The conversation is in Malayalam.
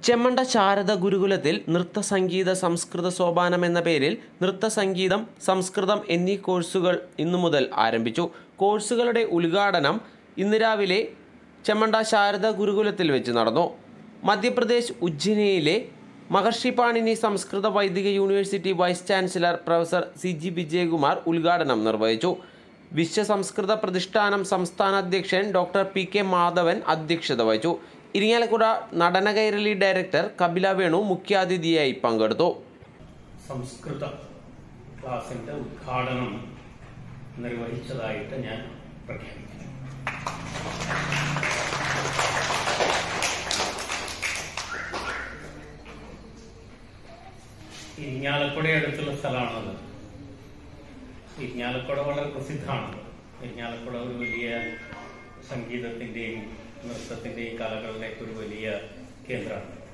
ചെമ്മണ്ട ശാരദ ഗുരുകുലത്തിൽ നൃത്ത സംഗീത സംസ്കൃത സോപാനം എന്ന പേരിൽ നൃത്ത സംഗീതം സംസ്കൃതം എന്നീ കോഴ്സുകൾ ഇന്നു മുതൽ ആരംഭിച്ചു കോഴ്സുകളുടെ ഉദ്ഘാടനം ഇന്ന് രാവിലെ ചെമ്മണ്ട ശാരദ ഗുരുകുലത്തിൽ വെച്ച് നടന്നു മധ്യപ്രദേശ് ഉജ്ജയിനിയിലെ മഹർഷി Panini Sanskrit Vaidik university vice chancellor professor C G Vijayakumar ഉദ്ഘാടനം നിർവഹിച്ചു വിശ്വ സംസ്കൃത പ്രതിഷ്ഠാനം സംസ്ഥാന അധ്യക്ഷൻ ഡോക്ടർ പി കെ മാധവൻ അധ്യക്ഷത വഹിച്ചു ഇരിങ്ങാലക്കുട നടന കൈരളി ഡയറക്ടർ കപില വേണു മുഖ്യാതിഥിയായി പങ്കെടുത്തു സംസ്കൃത ക്ലാസിന്റെ ഉദ്ഘാടനം നിർവഹിച്ചതായിട്ട് ഞാൻ പ്രഖ്യാപിക്കുന്നു ഇരിഞ്ഞാലക്കുട അടുത്തുള്ള സ്ഥലമാണത് ഇരിഞ്ഞാലക്കുട വളരെ പ്രസിദ്ധമാണ് ഇരിഞ്ഞാലക്കുട ഒരു വലിയ സംഗീതത്തിന്റെയും നൃത്തത്തിന്റെയും കലകളുടെയൊക്കെ ഒരു വലിയ കേന്ദ്രമാണ്